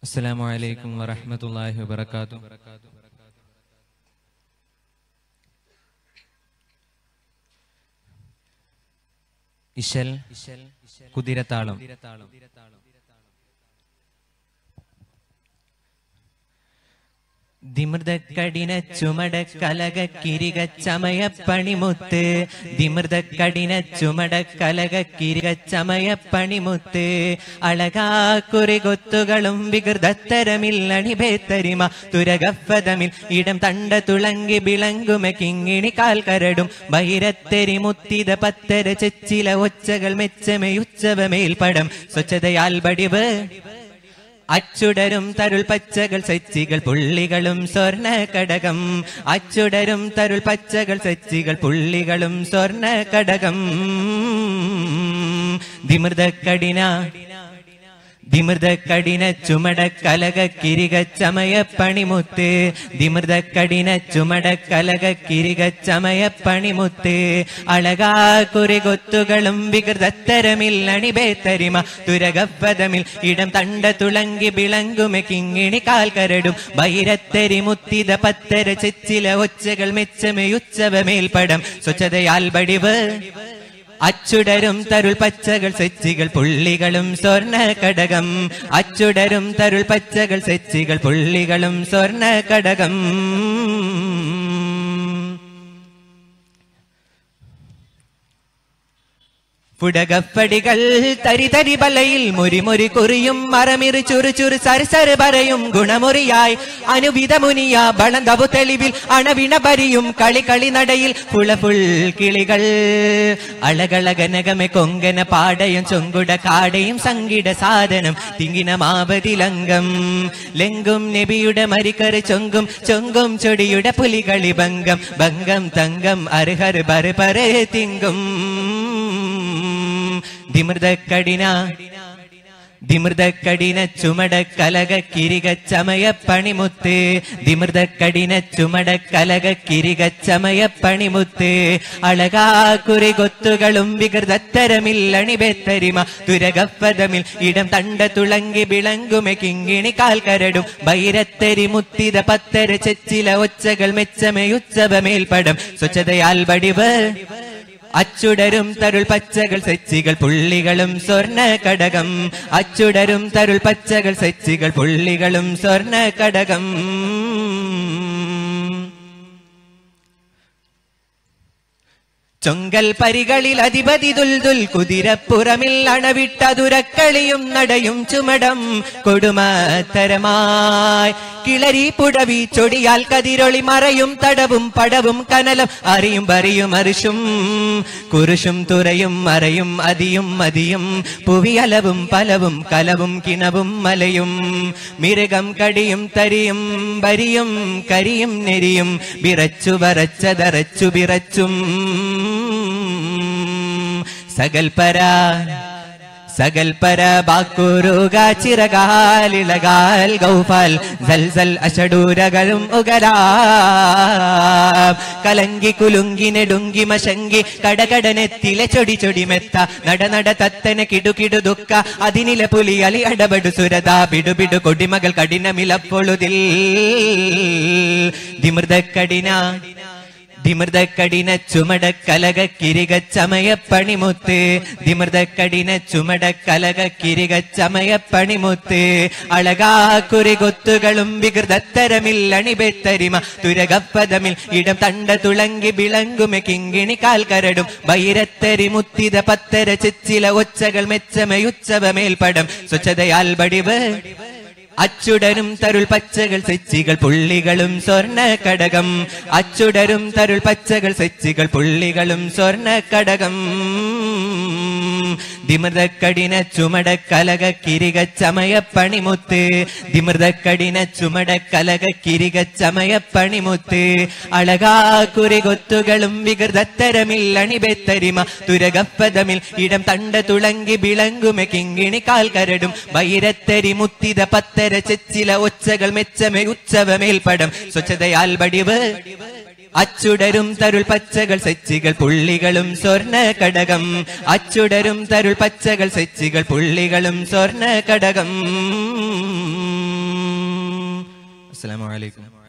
السلام عليكم ورحمة الله وبركاته ഇശൽ കുതിരത്താളം ദിമൃതക്കടിന ചുമട കലക കിരിക ചമയ പണിമുത്ത് ദിമൃതക്കടിന ചുമട കലക കിരിക ചമയ പണിമുത്ത് അളകാക്കുറി കൊത്തുകളും വികൃതത്തരമില്ലണിഭേത്തരിമ തുരകഫതമിൽ ഇടം തണ്ട തുളങ്കി വിളങ്കുമ കിങ്ങിണി കാൽക്കരടും ബഹിരത്തെരി മുത്തിത പത്തര ചെച്ചില ഒച്ചകൾ മെച്ചമയുച്ചവമേൽ പടം സ്വച്ഛതയാൽ ബടിവ് അച്ചുടരും തരുൾ പച്ചകൾ സെച്ചികൾ പുള്ളികളും സ്വർണ്ണ കടകം അച്ചുടരും തരുൾ പച്ചകൾ സെച്ചികൾ പുള്ളികളും സ്വർണ്ണ കടകം ദിമൃതക്കടിന ദിമൃതക്കടിന ചുമട കലക കിരിക ചമയ പണിമുത്ത് ദിമൃതക്കടിന ചുമട കലക കിരിക ചമയ പണിമുത്ത് അളകാ കുറി കൊത്തുകളും വികൃതത്തരമിൽ അണിബേത്തരിമ തുരകപ്പദമിൽ ഇടം തണ്ട തുളങ്കി വിളങ്കുമെ കിങ്ങിണി കാൽക്കരടും ബൈരത്തരി മുത്തിത പത്തര ചെച്ചില ഒച്ചകൾ മെച്ചമയുച്ചവമേൽപ്പടം സ്വച്ഛതയാൽ ബടിവ് അച്ചുടരും തരുൾ പച്ചകൾ സെച്ചികൾ പുള്ളികളും സ്വർണ്ണ കടകം അച്ചുടരും തരുൾ പച്ചകൾ സെച്ചികൾ പുള്ളികളും സ്വർണ്ണ കടകം പുടകപ്പടികൾ തരി തരി ബലയിൽ മുരി മുരി കുറിയും മറമിറി ചുറു ചുറു സരസര പറയും ഗുണമുറിയായി അനുവിധ മുനിയ ബളന്തവു തെളിവിൽ അണവിണ പരിയും കളി കളി നടയിൽ പുളപുൾ കിളികൾ അളകളകനകമെ കൊങ്കന പാടയും ചൊങ്കുട കാടയും സംഗീട സാധനം തിങ്ങിന മാവതിലംഗം ലെങ്കും നബിയുടെ മരിക്കറ് ചൊങ്കും ചൊങ്കും ചൊടിയുടെ പുലികളി ഭംഗം ഭംഗം തങ്കം അർഹർ ബറ് പറ് തിങ്കും ദിമൃതക്കടിന ദിമൃതക്കടിന ചുമട കലക കിരിക ചമയ പണിമുത്ത് ദിമൃതക്കടിന ചുമട കലക കിരിക ചമയ പണിമുത്ത് അളകാ കുറി കൊത്തുകളും വികൃതത്തരമില്ലണിബെത്തരിമ തുരകപ്പദമിൽ ഇടം തണ്ട തുളങ്കി വിളങ്കുമെ കിങ്ങിണി കാൽക്കരടും ബൈരത്തരി മുത്തിത പത്തര ചെച്ചില ഒച്ചകൾ മെച്ചമയുച്ചവമേൽപ്പടം സ്വച്ഛതയാൽ വടിവ് അച്ചുടരും തരുൾ പച്ചകൾ സെച്ചികൾ പുള്ളികളും സ്വർണ്ണ കടകം അച്ചുടരും തരുൾ പച്ചകൾ സെച്ചികൾ പുള്ളികളും സ്വർണ്ണ കടകം ചൊങ്കൽ പരികളിൽ അധിപതി ദുൽദുൽ കുതിരപ്പുറമിൽ അണവിട്ട ദുരക്കളിയും നടയും ചുമടം കൊടുമത്തരമായി കിളരി പുടവി ചൊടിയാൽ കതിരൊളി മറയും തടവും പടവും കനലും അറിയും വറിയും അറിശും കുരുഷും തുറയും മറയും അതിയും മതിയും പുവിയലവും പലവും കലവും കിണവും മലയും മിരുകം കടിയും തരിയും വരിയും കരിയും നെരിയും വിറച്ചു വരച്ചതറച്ചു വിറച്ചും സകൽപര സകൽപര ബാക്കുരുക ചിറകാലിളകാൽ ഗൗഫാൽ സൽസൽ അഷഡൂരകളും ഉകരാ കലങ്കി കുലുങ്കി നെടുങ്കി മശങ്കി കടകടനെത്തിലെ ചൊടി ചൊടി മെത്ത നട നട തത്തന കിടു കിടു ദുഃഖ അതിനില പുലി അലി അടപടു സുരത ബിടു ബിടു കൊടിമകൾ കഠിനമിലപ്പൊഴുതിൽ ദിമൃത കഠിന ദിമൃതക്കടിന ചുമട കലക കിരിക ചമയ പണിമുത്ത് ദിമൃതക്കടിന ചുമട കലക കിരിക ചമയ പണിമുത്ത് അളകാ കുറി കൊത്തുകളും വികൃതത്തരമിൽ അണിബെത്തരിമ തുരകപ്പദമിൽ ഇടം തണ്ട തുളങ്കി വിളങ്കുമെ കിങ്ങിണി കാൽക്കരടും ബൈരത്തരി മുത്തിത പത്തര ചെച്ചില ഒച്ചകൾ മെച്ചമയുച്ചവമേൽപ്പടം സ്വച്ഛതയാൽ വടിവ് അച്ചുടരും തരുൾ പച്ചകൾ സെച്ചികൾ പുള്ളികളും സ്വർണ്ണ കടകം അച്ചുടരും തരുൾ പച്ചകൾ സെച്ചികൾ പുള്ളികളും സ്വർണ്ണ കടകം ദിമൃതക്കടിന ചുമട കലക കിരിക ചമയ പണിമുത്ത് ദിമൃതക്കടിന ചുമട കലക കിരിക ചമയ പണിമുത്ത് അളകാ കുറി കൊത്തുകളും വികൃതത്തരമിൽ അണിബെത്തരിമ തുരകപ്പദമിൽ ഇടം തണ്ട തുളങ്കി വിളങ്കുമെ കിങ്ങിണി കാൽക്കരടും വൈരത്തരി മുത്തിത പത്തര ചെച്ചില ഒച്ചകൾ മെച്ചമേ ഉച്ചവമേൽപ്പടം സ്വച്ഛതയാൽ വടിവ് അച്ചുടരും തരുൾ പച്ചകൾ സെച്ചികൾ പുള്ളികളും സ്വർണ്ണ കടകം അച്ചുടരും തരുൾ പച്ചകൾ സെച്ചികൾ പുള്ളികളും സ്വർണ്ണ കടകം അസ്സലാമു അലൈക്കും